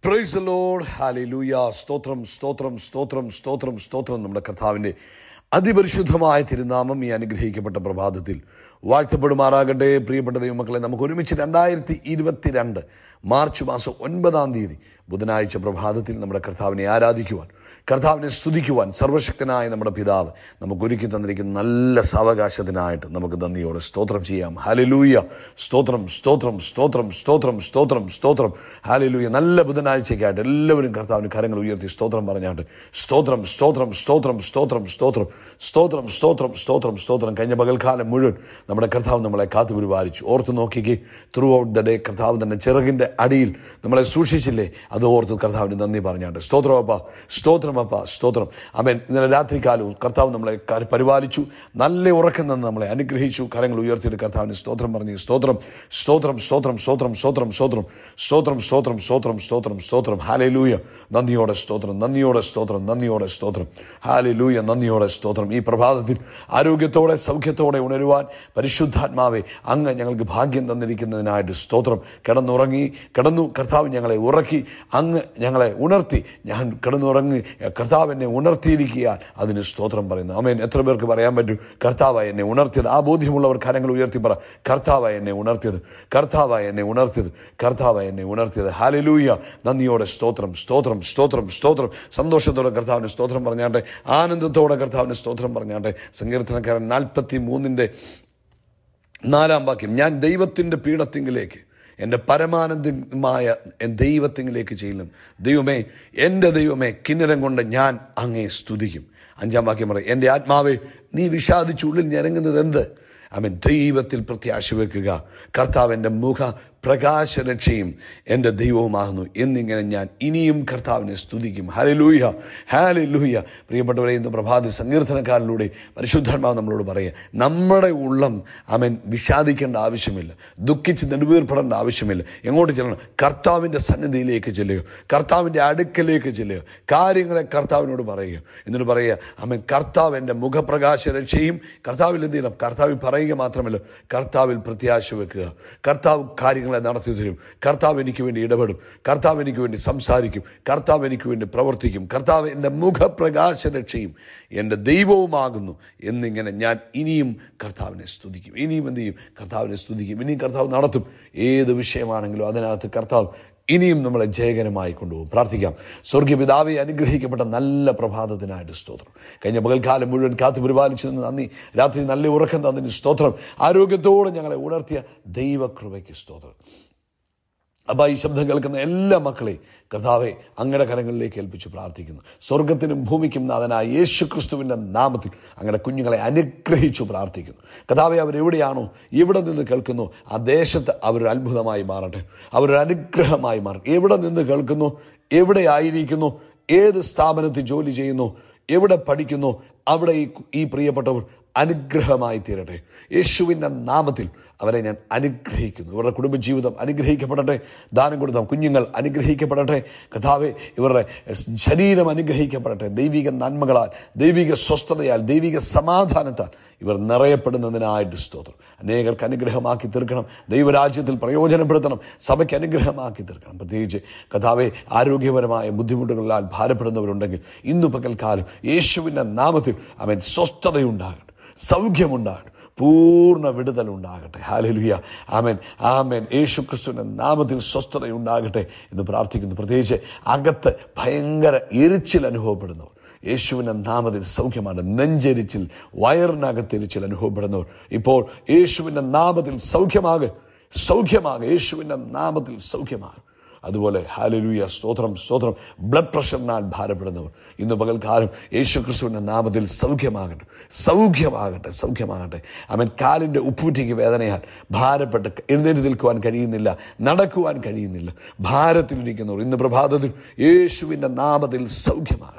price load hallelujah സ്തോത്രം സ്തോത്രം സ്തോത്രം സ്തോത്രം സ്തോത്രം നമ്മുടെ കർത്താവിൻ്റെ അതിപരിശുദ്ധമായ തിരുനാമം ഈ അനുഗ്രഹിക്കപ്പെട്ട പ്രഭാതത്തിൽ വാഴ്ത്തപ്പെടുമാറാകട്ടെ പ്രിയപ്പെട്ട ദൈവമക്കളെ നമുക്ക് ഒരുമിച്ച് രണ്ടായിരത്തി ഇരുപത്തിരണ്ട് മാർച്ച് മാസം ഒൻപതാം തീയതി ബുധനാഴ്ച പ്രഭാതത്തിൽ നമ്മുടെ കർത്താവിനെ ആരാധിക്കുവാൻ കർത്താവിനെ സ്തുതിക്കുവാൻ സർവശക്തനായ നമ്മുടെ പിതാവ് നമുക്ക് ഒരുക്കി തന്നിരിക്കുന്ന നല്ല സാവകാശത്തിനായിട്ട് നമുക്ക് നന്ദിയോടെ സ്തോത്രം ചെയ്യാം ഹാലിലൂയ സ്തോത്രം സ്തോത്രം സ്തോത്രം സ്തോത്രം സ്തോത്രം സ്തോത്രം ഹാലിലൂയ നല്ല ബുധനാഴ്ചയ്ക്കായിട്ട് എല്ലാവരും കർത്താവിന് കരങ്ങൾ ഉയർത്തി സ്തോത്രം പറഞ്ഞാട്ട് സ്തോത്രം സ്തോത്രം സ്തോത്രം സ്തോത്രം സ്തോത്രം സ്തോത്രം സ്തോത്രം സ്തോത്രം സ്തോത്രം കഴിഞ്ഞ പകൽക്കാലം മുഴുവൻ നമ്മുടെ കർത്താവ് നമ്മളെ കാത്തു പരിപാലിച്ചു ഓർത്ത് നോക്കിക്കേ ത്രൂ ഔട്ട് ദ ഡേ കർത്താവ് തന്നെ ചിറകിന്റെ അടിയിൽ നമ്മളെ സൂക്ഷിച്ചില്ലേ അത് ഓർത്ത് കർത്താവിന് നന്ദി പറഞ്ഞാട്ട് സ്തോത്രം അപ്പ സ്തോത്രം അപ്പ സ്തോത്രം അമേൻ ഇന്നലെ രാത്രികാലവും കർത്താവ് നമ്മളെ ക- പരിപാലിച്ചു നല്ല ഉറക്കം നിന്ന് നമ്മളെ അനുഗ്രഹിച്ചു കരങ്ങൾ ഉയർത്തിയിട്ട് കർത്താവിന് സ്തോത്രം പറഞ്ഞു സ്തോത്രം സ്തോത്രം സ്തോത്രം സ്തോത്രം സ്തോത്രം സ്തോത്രം സ്തോത്രം സ്തോത്രം സ്തോത്രം സ്തോത്രം സ്തോത്രം ഹാലലൂയ നന്ദിയോടെ സ്തോത്രം നന്ദിയോടെ സ്തോത്രം നന്ദിയോടെ സ്തോത്രം ഹാലലൂയ നന്ദിയോടെ സ്തോത്രം ഈ പ്രഭാതത്തിൽ ആരോഗ്യത്തോടെ സൗഖ്യത്തോടെ ഉണരുവാൻ പരിശുദ്ധാത്മാവെ അങ്ങ് ഞങ്ങൾക്ക് ഭാഗ്യം തന്നിരിക്കുന്നതിനായിട്ട് സ്തോത്രം കിടന്നുറങ്ങി കിടന്നു കർത്താവ് ഞങ്ങളെ ഉറക്കി അങ്ങ് ഞങ്ങളെ ഉണർത്തി ഞാൻ കിടന്നുറങ്ങി കർത്താവ് എന്നെ ഉണർത്തിയിരിക്കുക അതിന് സ്തോത്രം പറയുന്നു അമേൻ എത്ര പേർക്ക് പറയാൻ പറ്റും കർത്താവായി എന്നെ ഉണർത്തിയത് ആ ബോധ്യമുള്ളവർ കരങ്ങൾ ഉയർത്തി പറ കർത്താവായി എന്നെ ഉണർത്തിയത് കർത്താവായി എന്നെ ഉണർത്തിയത് കർത്താവായി എന്നെ ഉണർത്തിയത് ഹാലലൂയ നന്ദിയോടെ സ്തോത്രം സ്തോത്രം സ്തോത്രം സ്തോത്രം സന്തോഷത്തോടെ കർത്താവിന് സ്തോത്രം പറഞ്ഞാട്ടെ ആനന്ദത്തോടെ കർത്താവിന് സ്തോത്രം പറഞ്ഞാട്ടെ സങ്കീർത്തനക്കാരൻ നാൽപ്പത്തി മൂന്നിൻ്റെ നാലാം വാക്യം ഞാൻ ദൈവത്തിൻ്റെ പീഠത്തിങ്കിലേക്ക് എൻ്റെ പരമാനന്ദമായ എൻ ദൈവത്തിങ്കിലേക്ക് ചെല്ലും ദൈവമേ എൻ്റെ ദൈവമേ കിന്നരം കൊണ്ട് ഞാൻ അങ്ങേ സ്തുതിക്കും അഞ്ചാം വാക്യം പറയും എൻ്റെ ആത്മാവെ നീ വിഷാദിച്ചുള്ളിൽ ഞരങ്ങുന്നത് എന്ത് അവൻ ദൈവത്തിൽ പ്രത്യാശ വെക്കുക കർത്താവ് എൻ്റെ മുഖ പ്രകാശരക്ഷയും എൻ്റെ ദൈവവുമാകുന്നു എന്നിങ്ങനെ ഞാൻ ഇനിയും കർത്താവിനെ സ്തുതിക്കും ഹാലലൂയ ഹാലലൂയ പ്രിയപ്പെട്ടവരെ ഇന്ന് പ്രഭാതി സങ്കീർത്തനക്കാരിലൂടെ പരിശുദ്ധാത്മാവ് നമ്മളോട് പറയുക നമ്മുടെ ഉള്ളം അവൻ വിഷാദിക്കേണ്ട ആവശ്യമില്ല ദുഃഖിച്ച് നെടുവീർപ്പെടേണ്ട ആവശ്യമില്ല എങ്ങോട്ട് ചെല്ലണം കർത്താവിൻ്റെ സന്നിധിയിലേക്ക് ചെല്ലുക കർത്താവിൻ്റെ അടുക്കലേക്ക് ചെല്ലുക കാര്യങ്ങളെ കർത്താവിനോട് പറയുക എന്നിട്ട് പറയുക അവൻ കർത്താവ് എൻ്റെ മുഖപ്രകാശ രക്ഷയും കർത്താവിൽ എന്ത് ചെയ്യണം കർത്താവിൽ പറയുക മാത്രമല്ല കർത്താവിൽ പ്രത്യാശ വെക്കുക കർത്താവ് കാര്യങ്ങളെ നടത്തി തരും കർത്താവ് എനിക്ക് വേണ്ടി ഇടപെടും കർത്താവ് എനിക്ക് വേണ്ടി സംസാരിക്കും കർത്താവ് എനിക്ക് വേണ്ടി പ്രവർത്തിക്കും കർത്താവ് എൻ്റെ മുഖപ്രകാശ രക്ഷയും എൻ്റെ ദൈവവുമാകുന്നു എന്നിങ്ങനെ ഞാൻ ഇനിയും കർത്താവിനെ സ്തുതിക്കും ഇനിയും എന്ത് ചെയ്യും കർത്താവിനെ സ്തുതിക്കും ഇനിയും കർത്താവ് നടത്തും ഏത് വിഷയമാണെങ്കിലും അതിനകത്ത് കർത്താവ് ഇനിയും നമ്മളെ ജയകരമായി കൊണ്ടുപോകും പ്രാർത്ഥിക്കാം സ്വർഗീയ പിതാവെ അനുഗ്രഹിക്കപ്പെട്ട നല്ല പ്രഭാതത്തിനായിട്ട് സ്തോത്രം കഴിഞ്ഞ പകൽക്കാലം മുഴുവൻ കാത്തു പരിപാലിച്ചതിന് നന്ദി രാത്രി നല്ല ഉറക്കം തന്നതിന് സ്തോത്രം ആരോഗ്യത്തോടെ ഞങ്ങളെ ഉണർത്തിയ ദൈവകൃപയ്ക്ക് സ്തോത്രം അപ്പോൾ ഈ ശബ്ദം കേൾക്കുന്ന എല്ലാ മക്കളെയും കർത്താവെ അങ്ങയുടെ കരങ്ങളിലേക്ക് ഏൽപ്പിച്ച് പ്രാർത്ഥിക്കുന്നു സ്വർഗത്തിനും ഭൂമിക്കും നാഥനായ യേശു ക്രിസ്തുവിൻ്റെ നാമത്തിൽ അങ്ങയുടെ കുഞ്ഞുങ്ങളെ അനുഗ്രഹിച്ചു പ്രാർത്ഥിക്കുന്നു കർത്താവെ അവരെവിടെയാണോ എവിടെ നിന്ന് കേൾക്കുന്നു ആ ദേശത്ത് അവരൊരു അത്ഭുതമായി മാറട്ടെ അവരൊരു അനുഗ്രഹമായി മാറട്ടെ എവിടെ നിന്ന് കേൾക്കുന്നു എവിടെ ആയിരിക്കുന്നു ഏത് സ്ഥാപനത്തിൽ ജോലി ചെയ്യുന്നു എവിടെ പഠിക്കുന്നു അവിടെ ഈ ഈ പ്രിയപ്പെട്ടവർ അനുഗ്രഹമായി തീരട്ടെ യേശുവിൻ്റെ നാമത്തിൽ അവരെ ഞാൻ അനുഗ്രഹിക്കുന്നു ഇവരുടെ കുടുംബജീവിതം അനുഗ്രഹിക്കപ്പെടട്ടെ ദാനം കൊടുത്ത കുഞ്ഞുങ്ങൾ അനുഗ്രഹിക്കപ്പെടട്ടെ കഥാവെ ഇവരുടെ ശരീരം അനുഗ്രഹിക്കപ്പെടട്ടെ ദൈവിക നന്മകളാൽ ദൈവിക സ്വസ്ഥതയാൽ ദൈവിക സമാധാനത്താൽ ഇവർ നിറയപ്പെടുന്നതിനായിട്ട് സ്തോത്രം അനേകർക്ക് അനുഗ്രഹമാക്കി തീർക്കണം ദൈവരാജ്യത്തിൽ പ്രയോജനപ്പെടുത്തണം സഭയ്ക്ക് അനുഗ്രഹമാക്കി തീർക്കണം പ്രത്യേകിച്ച് കഥാവെ ആരോഗ്യപരമായ ബുദ്ധിമുട്ടുകളാൽ ഭാരപ്പെടുന്നവരുണ്ടെങ്കിൽ ഇന്നു പകൽക്കാലം യേശുവിൻ്റെ നാമത്തിൽ അവൻ സ്വസ്ഥതയുണ്ടാകട്ടെ സൗഖ്യമുണ്ടാകട്ടെ പൂർണ്ണ വിടുതൽ ഉണ്ടാകട്ടെ ഹാലലുയ ആമേൻ ആമേൻ യേശു ക്രിസ്തുവിൻ്റെ നാമത്തിൽ സ്വസ്ഥതയുണ്ടാകട്ടെ എന്ന് പ്രാർത്ഥിക്കുന്നു പ്രത്യേകിച്ച് അകത്ത് ഭയങ്കര എരിച്ചിൽ അനുഭവപ്പെടുന്നവർ യേശുവിൻ്റെ നാമത്തിൽ സൗഖ്യമാണ് നെഞ്ചെരിച്ചിൽ വയറിനകത്തെരിച്ചിൽ അനുഭവപ്പെടുന്നവർ ഇപ്പോൾ യേശുവിൻ്റെ നാമത്തിൽ സൗഖ്യമാകെ സൗഖ്യമാകെ യേശുവിൻ്റെ നാമത്തിൽ സൗഖ്യമാകും അതുപോലെ ഹാലലൂയ സ്തോത്രം സ്തോത്രം ബ്ലഡ് പ്രഷറിനാൽ ഭാരപ്പെടുന്നവർ ഇന്ന് പകൽക്കാലം യേശു ക്രിസ്തുവിൻ്റെ നാമത്തിൽ സൗഖ്യമാകട്ടെ സൗഖ്യമാകട്ടെ സൗഖ്യമാകട്ടെ അവൻ കാലിൻ്റെ ഉപ്പൂറ്റിക്ക് വേദനയാൽ ഭാരപ്പെട്ട് എഴുന്നേറ്റ് നിൽക്കുവാൻ കഴിയുന്നില്ല നടക്കുവാൻ കഴിയുന്നില്ല ഭാരത്തിലിരിക്കുന്നവർ ഇന്ന് പ്രഭാതത്തിൽ യേശുവിൻ്റെ നാമത്തിൽ സൗഖ്യമാകട്ടെ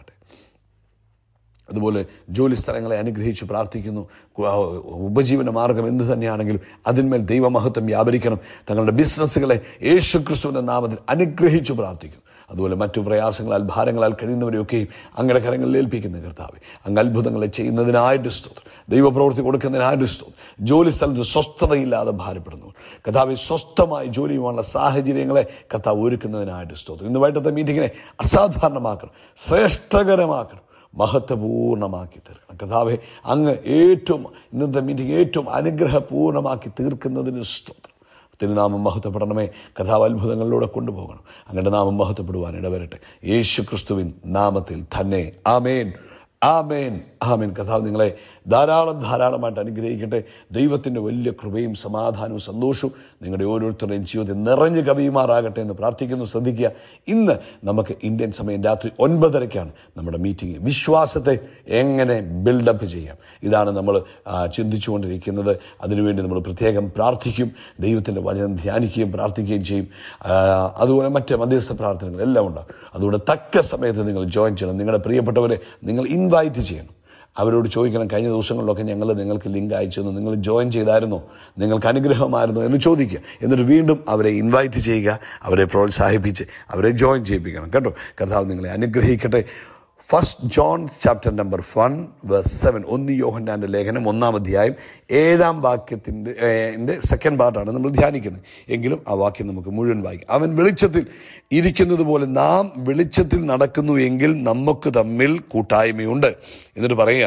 അതുപോലെ ജോലി സ്ഥലങ്ങളെ അനുഗ്രഹിച്ച് പ്രാർത്ഥിക്കുന്നു കു- ആ, ഉപജീവന മാർഗം എന്ത് തന്നെയാണെങ്കിലും അതിന്മേൽ ദൈവമഹത്വം വ്യാപരിക്കണം തങ്ങളുടെ ബിസിനസ്സുകളെ യേശു ക്രിസ്തുവിൻ്റെ നാമത്തിൽ അനുഗ്രഹിച്ചു പ്രാർത്ഥിക്കുന്നു അതുപോലെ മറ്റു പ്രയാസങ്ങളാൽ ഭാരങ്ങളാൽ കഴിയുന്നവരെയൊക്കെയും അങ്ങയുടെ കരങ്ങളിൽ ഏൽപ്പിക്കുന്ന കർത്താവ് അങ്ങ് അത്ഭുതങ്ങളെ ചെയ്യുന്നതിനായിട്ട് സ്തോത്രം ദൈവപ്രവൃത്തി കൊടുക്കുന്നതിനായിട്ട് സ്തോത്രം ജോലി സ്ഥലത്ത് സ്വസ്ഥതയില്ലാതെ ഭാരപ്പെടുന്നു കർത്താവ് സ്വസ്ഥമായി ജോലി ചെയ്യുവാനുള്ള സാഹചര്യങ്ങളെ കർത്താവ് ഒരുക്കുന്നതിനായിട്ട് സ്തോത്രം ഇന്ന് വൈകിട്ടത്തെ മീറ്റിങ്ങിനെ അസാധാരണമാക്കണം ശ്രേഷ്ഠകരമാക്കണം മഹത്വപൂർണ്ണമാക്കി തീർക്കണം കഥാവെ അങ്ങ് ഏറ്റവും ഇന്നത്തെ മീറ്റിംഗ് ഏറ്റവും അനുഗ്രഹപൂർണ്ണമാക്കി തീർക്കുന്നതിന് സ്തോത്രം തിരുനാമം മഹത്വപ്പെടണമേ കഥാവ് അത്ഭുതങ്ങളിലൂടെ കൊണ്ടുപോകണം അങ്ങയുടെ നാമം മഹത്വപ്പെടുവാൻ ഇടവരട്ടെ യേശു ക്രിസ്തുവിൻ നാമത്തിൽ തന്നെ ആമേൻ ആമേൻ ആമേൻ കഥാവ് നിങ്ങളെ ധാരാളം ധാരാളമായിട്ട് അനുഗ്രഹിക്കട്ടെ ദൈവത്തിൻ്റെ വലിയ കൃപയും സമാധാനവും സന്തോഷവും നിങ്ങളുടെ ഓരോരുത്തരുടെയും ജീവിതത്തിൽ നിറഞ്ഞു കവിയുമാറാകട്ടെ എന്ന് പ്രാർത്ഥിക്കുന്നു ശ്രദ്ധിക്കുക ഇന്ന് നമുക്ക് ഇന്ത്യൻ സമയം രാത്രി ഒൻപതരയ്ക്കാണ് നമ്മുടെ മീറ്റിംഗ് വിശ്വാസത്തെ എങ്ങനെ ബിൽഡപ്പ് ചെയ്യാം ഇതാണ് നമ്മൾ ആ, ചിന്തിച്ചുകൊണ്ടിരിക്കുന്നത് അതിനുവേണ്ടി നമ്മൾ പ്രത്യേകം പ്രാർത്ഥിക്കും ദൈവത്തിൻ്റെ വചനം ധ്യാനിക്കുകയും പ്രാർത്ഥിക്കുകയും ചെയ്യും ആ, അതുപോലെ മറ്റ് മധ്യസ്ഥ പ്രാർത്ഥനകൾ എല്ലാം ഉണ്ടാകും അതുകൊണ്ട് തക്ക സമയത്ത് നിങ്ങൾ ജോയിൻ ചെയ്യണം നിങ്ങളുടെ പ്രിയപ്പെട്ടവരെ നിങ്ങൾ ഇൻവൈറ്റ് ചെയ്യണം അവരോട് ചോദിക്കണം കഴിഞ്ഞ ദിവസങ്ങളിലൊക്കെ ഞങ്ങൾ നിങ്ങൾക്ക് ലിങ്ക് അയച്ചു തന്നു നിങ്ങൾ ജോയിൻ ചെയ്തായിരുന്നോ നിങ്ങൾക്ക് അനുഗ്രഹമായിരുന്നോ എന്ന് ചോദിക്കുക എന്നിട്ട് വീണ്ടും അവരെ ഇൻവൈറ്റ് ചെയ്യുക അവരെ പ്രോത്സാഹിപ്പിച്ച് അവരെ ജോയിൻ ചെയ്യിപ്പിക്കണം കേട്ടോ കർത്താവ് നിങ്ങളെ അനുഗ്രഹിക്കട്ടെ first John chapter number one verse seven ഒന്ന് യോഹന്നാൻ്റെ ലേഖനം ഒന്നാം അധ്യായം ഏഴാം വാക്യത്തിൻ്റെ എൻ്റെ സെക്കൻഡ് പാർട്ടാണ് നമ്മൾ ധ്യാനിക്കുന്നത് എങ്കിലും ആ വാക്യം നമുക്ക് മുഴുവൻ വായിക്കാം അവൻ വെളിച്ചത്തിൽ ഇരിക്കുന്നത് പോലെ നാം വെളിച്ചത്തിൽ നടക്കുന്നു എങ്കിൽ നമുക്ക് തമ്മിൽ കൂട്ടായ്മയുണ്ട് എന്നിട്ട് പറയുക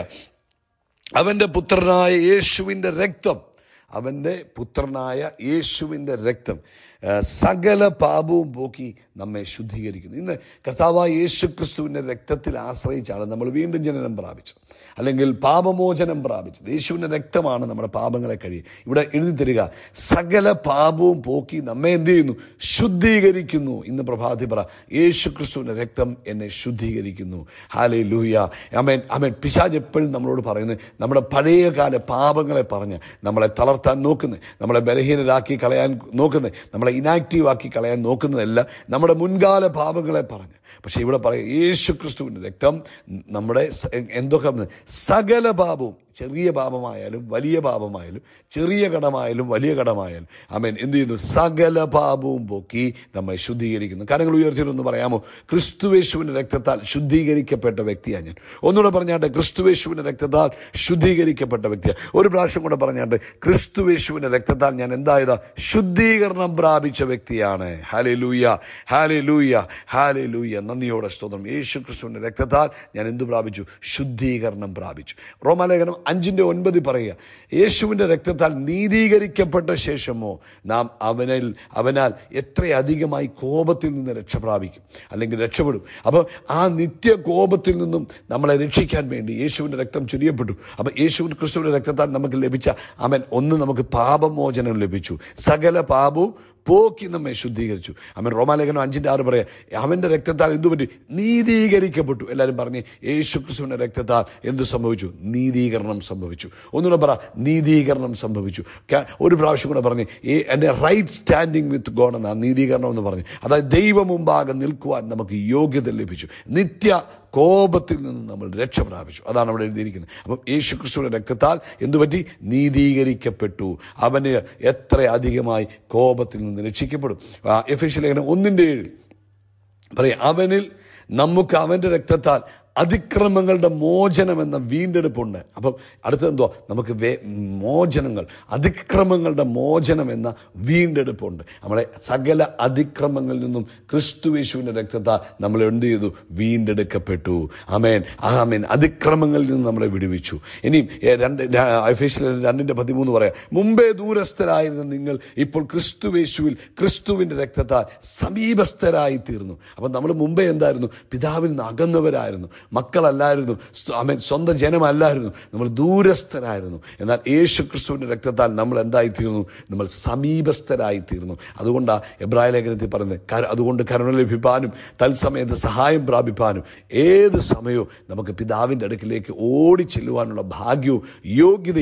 അവൻ്റെ പുത്രനായ യേശുവിൻ്റെ രക്തം അവൻ്റെ പുത്രനായ യേശുവിൻ്റെ രക്തം ആ, സകല പാപവും പോക്കി നമ്മെ ശുദ്ധീകരിക്കുന്നു ഇന്ന് കർത്താവായ യേശു ക്രിസ്തുവിൻ്റെ രക്തത്തിൽ ആശ്രയിച്ചാണ് നമ്മൾ വീണ്ടും ജനനം പ്രാപിച്ചത് അല്ലെങ്കിൽ പാപമോചനം പ്രാപിച്ചത് യേശുവിൻ്റെ രക്തമാണ് നമ്മുടെ പാപങ്ങളെ കഴിയുക ഇവിടെ എഴുതി തരിക സകല പാപവും പോക്കി നമ്മെ എന്ത് ചെയ്യുന്നു ശുദ്ധീകരിക്കുന്നു ഇന്ന് പ്രഭാതി പറ യേശു ക്രിസ്തുവിൻ്റെ രക്തം എന്നെ ശുദ്ധീകരിക്കുന്നു ഹാലേ ലൂയ അമേൻ അമേൻ പിശാജ് എപ്പോഴും നമ്മളോട് പറയുന്നത് നമ്മുടെ പഴയകാല പാപങ്ങളെ പറഞ്ഞ് നമ്മളെ തളർത്താൻ നോക്കുന്നത് നമ്മളെ ബലഹീനരാക്കി കളയാൻ നോക്കുന്നത് നമ്മളെ ഇനാക്റ്റീവ് ആക്കി കളയാൻ നോക്കുന്നതല്ല നമ്മുടെ മുൻകാല പാപങ്ങളെ പറഞ്ഞ് പക്ഷേ ഇവിടെ പറയും യേശു ക്രിസ്തുവിൻ്റെ രക്തം നമ്മുടെ സ- എന്തൊക്കെ സകല പാപവും ചെറിയ പാപമായാലും വലിയ പാപമായാലും ചെറിയ കടമായാലും വലിയ കടമായാലും അമേൻ എന്ത് ചെയ്യുന്നു സകല പാപവും പോക്കി നമ്മെ ശുദ്ധീകരിക്കുന്നു കരങ്ങൾ ഉയർത്തിയിട്ടൊന്ന് പറയാമോ ക്രിസ്തുവേശുവിൻ്റെ രക്തത്താൽ ശുദ്ധീകരിക്കപ്പെട്ട വ്യക്തിയാണ് ഞാൻ ഒന്നുകൂടെ പറഞ്ഞാട്ടെ ക്രിസ്തുവേശുവിൻ്റെ രക്തത്താൽ ശുദ്ധീകരിക്കപ്പെട്ട വ്യക്തിയാണ് ഒരു പ്രാവശ്യം കൂടെ പറഞ്ഞാട്ടെ ക്രിസ്തുവേശുവിൻ്റെ രക്തത്താൽ ഞാൻ എന്തായതാ ശുദ്ധീകരണം പ്രാപിച്ച വ്യക്തിയാണ് ഹാലേ ലൂയ ഹാലേ ലൂയ ഹാലേ ലൂയ നന്ദിയോടെ സ്തോത്രം യേശു ക്രിസ്തുവിൻ്റെ രക്തത്താൽ ഞാൻ എന്തു പ്രാപിച്ചു ശുദ്ധീകരണം പ്രാപിച്ചു റോമാലേഖനം അഞ്ചിൻ്റെ ഒൻപതിൽ പറയുക യേശുവിൻ്റെ രക്തത്താൽ നീതീകരിക്കപ്പെട്ട ശേഷമോ നാം അവനിൽ അവനാൽ എത്രയധികമായി കോപത്തിൽ നിന്ന് രക്ഷ പ്രാപിക്കും അല്ലെങ്കിൽ രക്ഷപ്പെടും അപ്പോൾ ആ നിത്യ കോപത്തിൽ നിന്നും നമ്മളെ രക്ഷിക്കാൻ വേണ്ടി യേശുവിൻ്റെ രക്തം ചുരിയപ്പെട്ടു അപ്പോൾ യേശുവിൻ ക്രിസ്തുവിൻ്റെ രക്തത്താൽ നമുക്ക് ലഭിച്ച അവൻ ഒന്ന് നമുക്ക് പാപമോചനം ലഭിച്ചു സകല പാപവും പോക്കി നമ്മെ ശുദ്ധീകരിച്ചു അവൻ റോമാലേഖനം അഞ്ചിൻ്റെ ആറ് പറയാം അവൻ്റെ രക്തത്താൽ എന്തു പറ്റി നീതീകരിക്കപ്പെട്ടു എല്ലാവരും പറഞ്ഞ് യേശു ക്രിസ്തുവിൻ്റെ രക്തത്താൽ എന്തു സംഭവിച്ചു നീതീകരണം സംഭവിച്ചു ഒന്നുകൂടെ പറ നീതീകരണം സംഭവിച്ചു ക- ഒരു പ്രാവശ്യം കൂടെ പറഞ്ഞ് ഈ എൻ്റെ റൈറ്റ് സ്റ്റാൻഡിങ് വിത്ത് ഗോഡ് എന്നാണ് നീതീകരണം എന്ന് പറഞ്ഞ് അതായത് ദൈവം മുമ്പാകെ നിൽക്കുവാൻ നമുക്ക് യോഗ്യത ലഭിച്ചു നിത്യ കോപത്തിൽ നിന്ന് നമ്മൾ രക്ഷ പ്രാപിച്ചു അതാണ് അവിടെ എഴുതിയിരിക്കുന്നത് അപ്പം യേശു ക്രിസ്തുവിന്റെ രക്തത്താൽ എന്തുപറ്റി നീതീകരിക്കപ്പെട്ടു അവന് എത്ര അധികമായി കോപത്തിൽ നിന്ന് രക്ഷിക്കപ്പെടും എഫ് എസ് ലേഖനം ഒന്നിൻ്റെ ഏഴിൽ പറയാം അവനിൽ നമുക്ക് അവൻ്റെ രക്തത്താൽ അതിക്രമങ്ങളുടെ മോചനം എന്ന വീണ്ടെടുപ്പുണ്ട് അപ്പം അടുത്തത് എന്തോ നമുക്ക് വേ മോചനങ്ങൾ അതിക്രമങ്ങളുടെ മോചനം എന്ന വീണ്ടെടുപ്പുണ്ട് നമ്മളെ സകല അതിക്രമങ്ങളിൽ നിന്നും ക്രിസ്തുവേശുവിൻ്റെ രക്തത്താൽ നമ്മൾ എന്ത് ചെയ്തു വീണ്ടെടുക്കപ്പെട്ടു ആമേൻ ആമേൻ അതിക്രമങ്ങളിൽ നിന്ന് നമ്മളെ വിടുവിച്ചു ഇനിയും ഏ, രണ്ട് എഫേസിലെ രണ്ടിൻ്റെ പതിമൂന്ന് പറയാം മുമ്പേ ദൂരസ്ഥരായിരുന്ന നിങ്ങൾ ഇപ്പോൾ ക്രിസ്തുവേശുവിൽ ക്രിസ്തുവിൻ്റെ രക്തത്താൽ സമീപസ്ഥരായി തീർന്നു അപ്പം നമ്മൾ മുമ്പേ എന്തായിരുന്നു പിതാവിൽ നിന്ന് അകന്നവരായിരുന്നു മക്കളല്ലായിരുന്നു സ്വ- ആമേൻ സ്വന്തം ജനമല്ലായിരുന്നു നമ്മൾ ദൂരസ്ഥരായിരുന്നു എന്നാൽ യേശു ക്രിസ്തുവിൻ്റെ രക്തത്താൽ നമ്മൾ എന്തായി തീർന്നു നമ്മൾ സമീപസ്ഥരായി തീർന്നു അതുകൊണ്ടാണ് എബ്രായ ലേഖനത്തിൽ പറയുന്നത് കര- അതുകൊണ്ട് കരുണ ലഭിപ്പാനും തത്സമയത്ത് സഹായം പ്രാപിപ്പാനും ഏത് സമയവും നമുക്ക് പിതാവിൻ്റെ അടുക്കിലേക്ക് ഓടി ചെല്ലുവാനുള്ള ഭാഗ്യവും യോഗ്യതയും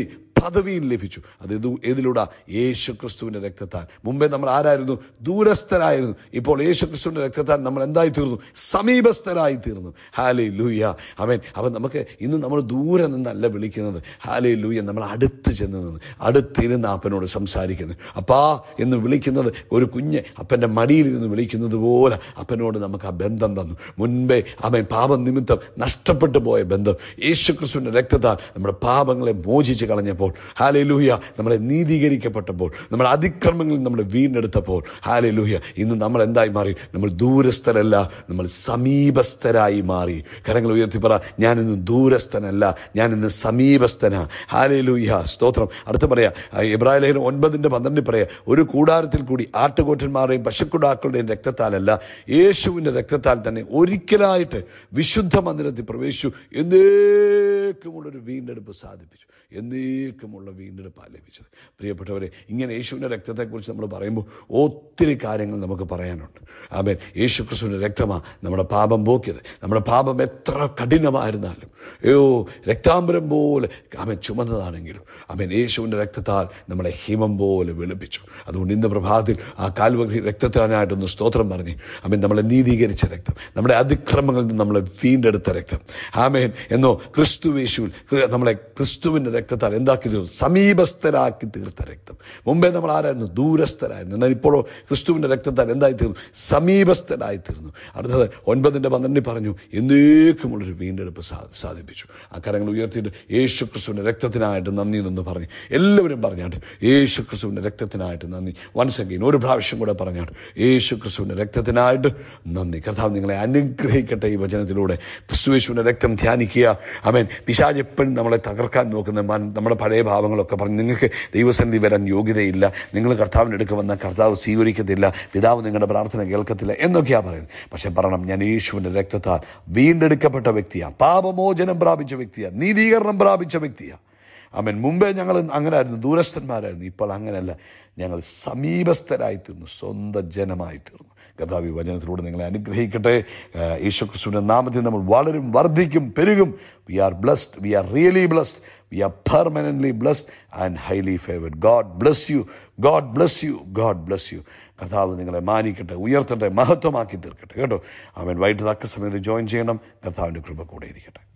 പദവിയും ലഭിച്ചു അത് ഏതു ഏതിലൂടെ യേശു ക്രിസ്തുവിൻ്റെ രക്തത്താൽ മുമ്പേ നമ്മൾ ആരായിരുന്നു ദൂരസ്ഥരായിരുന്നു ഇപ്പോൾ യേശു ക്രിസ്തുവിൻ്റെ രക്തത്താൽ നമ്മൾ എന്തായി തീർന്നു സമീപസ്ഥരായി തീർന്നു ഹാലേ ലൂയ അവൻ അവൻ നമുക്ക് ഇന്ന് നമ്മൾ ദൂരെ നിന്നല്ല വിളിക്കുന്നത് ഹാലേ ലൂയ നമ്മൾ അടുത്ത് ചെന്ന് നിന്ന് അടുത്തിരുന്ന് അപ്പനോട് സംസാരിക്കുന്നു അപ്പാ എന്ന് വിളിക്കുന്നത് ഒരു കുഞ്ഞ് അപ്പൻ്റെ മടിയിലിരുന്ന് വിളിക്കുന്നത് പോലെ അപ്പനോട് നമുക്ക് ആ ബന്ധം തന്നു മുൻപേ അവൻ പാപം നിമിത്തം നഷ്ടപ്പെട്ടു പോയ ബന്ധം യേശു ക്രിസ്തുവിൻ്റെ രക്തത്താൽ നമ്മുടെ പാപങ്ങളെ മോചിച്ച് കളഞ്ഞപ്പോൾ ഹാലേ ലൂയ നമ്മളെ നീതീകരിക്കപ്പെട്ടപ്പോൾ നമ്മുടെ അതിക്രമങ്ങളിൽ നമ്മളെ വീണ്ടെടുത്തപ്പോൾ ഹാലേ ലൂയ ഇന്ന് നമ്മൾ എന്തായി മാറി നമ്മൾ ദൂരസ്ഥരല്ല നമ്മൾ സമീപസ്ഥരായി മാറി കരങ്ങൾ ഉയർത്തി പറ ഞാൻ ഇന്ന് ദൂരസ്ഥനല്ല ഞാൻ ഇന്ന് സമീപസ്ഥനാ ഹാലേ ലൂയ സ്തോത്രം അടുത്ത് പറയാ ഇബ്രാഹിം ലേഖനം ഒൻപതിൻ്റെ പന്ത്രണ്ടിൽ പറയാ ഒരു കൂടാരത്തിൽ കൂടി ആട്ടുകോട്ടന്മാരുടെയും പശുക്കുടാക്കളുടെയും രക്തത്താലല്ല യേശുവിൻ്റെ രക്തത്താൽ തന്നെ ഒരിക്കലായിട്ട് വിശുദ്ധ മന്ദിരത്തിൽ പ്രവേശിച്ചു എന്നേക്കുമുള്ളൊരു വീണ്ടെടുപ്പ് സാധിപ്പിച്ചു എന്നേക്കുമുള്ള വീണ്ടെടുപ്പാണ് ലഭിച്ചത് പ്രിയപ്പെട്ടവരെ ഇങ്ങനെ യേശുവിൻ്റെ രക്തത്തെക്കുറിച്ച് നമ്മൾ പറയുമ്പോൾ ഒത്തിരി കാര്യങ്ങൾ നമുക്ക് പറയാനുണ്ട് ആമേൻ യേശു ക്രിസ്തുവിൻ്റെ രക്തമാണ് നമ്മുടെ പാപം പോക്കിയത് നമ്മുടെ പാപം എത്ര കഠിനമായിരുന്നാലും അയ്യോ രക്താംബരം പോലെ ആമൻ ചുമന്നതാണെങ്കിലും ആമൻ യേശുവിൻ്റെ രക്തത്താൽ നമ്മളെ ഹിമം പോലെ വെളുപ്പിച്ചു അതുകൊണ്ട് ഇന്ന് പ്രഭാതത്തിൽ ആ കാൽവകി രക്തത്തിനായിട്ടൊന്ന് സ്തോത്രം പറഞ്ഞ് ആമൻ നമ്മളെ നീതീകരിച്ച രക്തം നമ്മുടെ അതിക്രമങ്ങളിൽ നിന്ന് നമ്മളെ വീണ്ടെടുത്ത രക്തം ആമേൻ എന്നോ ക്രിസ്തു യേശുവിൽ ക്രി- നമ്മളെ ക്രിസ്തുവിൻ്റെ രക്തത്താൽ എന്താക്കി തീർന്നു സമീപസ്ഥരാക്കി തീർത്ത രക്തം മുമ്പേ നമ്മൾ ആരായിരുന്നു ദൂരസ്ഥരായിരുന്നു എന്നാൽ ഇപ്പോഴോ ക്രിസ്തുവിൻ്റെ രക്തത്താൽ എന്തായി തീർന്നു സമീപസ്ഥരായി തീർന്നു അടുത്തത് ഒൻപതിൻ്റെ പന്ത്രണ്ടിൽ പറഞ്ഞു എന്നേക്കുമുള്ളൊരു വീണ്ടെടുപ്പ് സാ- സാധിപ്പിച്ചു ആ കരങ്ങൾ ഉയർത്തിയിട്ട് യേശു ക്രിസ്തുവിൻ്റെ രക്തത്തിനായിട്ട് നന്ദി എന്ന് പറഞ്ഞു എല്ലാവരും പറഞ്ഞാട്ട് യേശു ക്രിസ്തുവിൻ്റെ രക്തത്തിനായിട്ട് നന്ദി വൺസ് അഗെയിൻ ഒരു പ്രാവശ്യം കൂടെ പറഞ്ഞാട്ട് യേശു ക്രിസ്തുവിൻ്റെ രക്തത്തിനായിട്ട് നന്ദി കർത്താവ് നിങ്ങളെ അനുഗ്രഹിക്കട്ടെ ഈ വചനത്തിലൂടെ ക്രിസ്തു യേശുവിൻ്റെ രക്തം ധ്യാനിക്കുക അവൻ പിശാജ് എപ്പോഴും നമ്മളെ തകർക്കാൻ നോക്കുന്ന മൻ- നമ്മുടെ പഴയ ഭാവങ്ങളൊക്കെ പറഞ്ഞ് നിങ്ങൾക്ക് ദൈവസന്നിധി വരാൻ യോഗ്യതയില്ല നിങ്ങൾ കർത്താവിൻ്റെ അടുക്ക് വന്നാൽ കർത്താവ് സ്വീകരിക്കത്തില്ല പിതാവ് നിങ്ങളുടെ പ്രാർത്ഥന കേൾക്കത്തില്ല എന്നൊക്കെയാണ് പറയുന്നത് പക്ഷെ പറയണം ഞാൻ യേശുവിൻ്റെ രക്തത്താൽ വീണ്ടെടുക്കപ്പെട്ട വ്യക്തിയാണ് പാപമോചനം പ്രാപിച്ച വ്യക്തിയാണ് നീതീകരണം പ്രാപിച്ച വ്യക്തിയാണ് അവൻ മുമ്പേ ഞങ്ങൾ അങ്ങനായിരുന്നു ദൂരസ്ഥന്മാരായിരുന്നു ഇപ്പോൾ അങ്ങനെയല്ല ഞങ്ങൾ സമീപസ്ഥരായി തീർന്നു സ്വന്തം ജനമായി തീർന്നു കഥാവി വചനത്തിലൂടെ നിങ്ങളെ അനുഗ്രഹിക്കട്ടെ ആഹ് യേശുക്രിസ്തുവിൻ്റെ നാമത്തിൽ നമ്മൾ വളരും വർദ്ധിക്കും പെരുകും we are blessed we are really blessed we are permanently blessed and highly favoured God bless you God bless you God bless you കർത്താവ് നിങ്ങളെ മാനിക്കട്ടെ ഉയർത്തട്ടെ മഹത്വമാക്കി തീർക്കട്ടെ കേട്ടോ അവൻ വൈകിട്ട് തക്ക സമയത്ത് ജോയിൻ ചെയ്യണം കർത്താവിൻ്റെ കൃപ കൂടെ ഇരിക്കട്ടെ